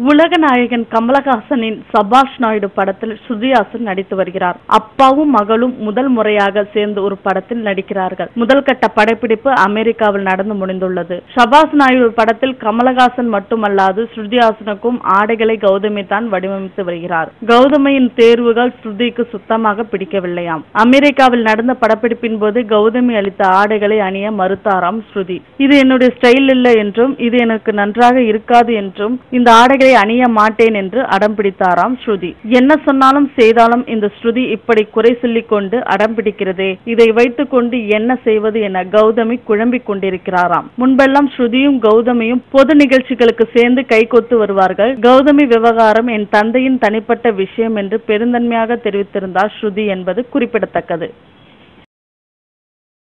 உலக நாயகன் கமலஹாசனின் சபாஷ் நாயுடு படத்தில் ஸ்ருதிஹாசன் நடித்து வருகிறார் அப்பாவும் மகளும் முதல் முறையாக சேர்ந்து ஒரு படத்தில் நடிக்கிறார்கள் முதல் கட்ட படப்பிடிப்பு அமெரிக்காவில் நடந்து முடிந்துள்ளது சபாஷ் நாயுடு படத்தில் கமலஹாசன் மட்டுமல்லாது ஸ்ருதிஹாசனுக்கும் ஆடைகளை கௌதமி தான் வடிவமைத்து வருகிறார் கௌதமியின் தேர்வுகள் ஸ்ருதிக்கு சுத்தமாக பிடிக்கவில்லையாம் அமெரிக்காவில் நடந்த படப்பிடிப்பின் போது கௌதமி அளித்த ஆடைகளை அணிய மறுத்தாராம் ஸ்ருதி இது என்னுடைய ஸ்டைல் இல்லை என்றும் இது எனக்கு நன்றாக இருக்காது என்றும் இந்த ஆடைகளை அணிய மாட்டேன் என்று அடம் பிடித்தாராம் ஸ்ருதி என்ன சொன்னாலும் செய்தாலும் இந்த ஸ்ருதி இப்படி குறை சொல்லிக் கொண்டு அடம் பிடிக்கிறதே இதை வைத்துக் கொண்டு என்ன செய்வது என கௌதமி குழம்பிக் கொண்டிருக்கிறாராம் முன்பெல்லாம் ஸ்ருதியும் கௌதமியும் பொது நிகழ்ச்சிகளுக்கு சேர்ந்து கைகொத்து வருவார்கள் கௌதமி விவகாரம் என் தந்தையின் தனிப்பட்ட விஷயம் என்று பெருந்தன்மையாக தெரிவித்திருந்தார் ஸ்ருதி என்பது குறிப்பிடத்தக்கது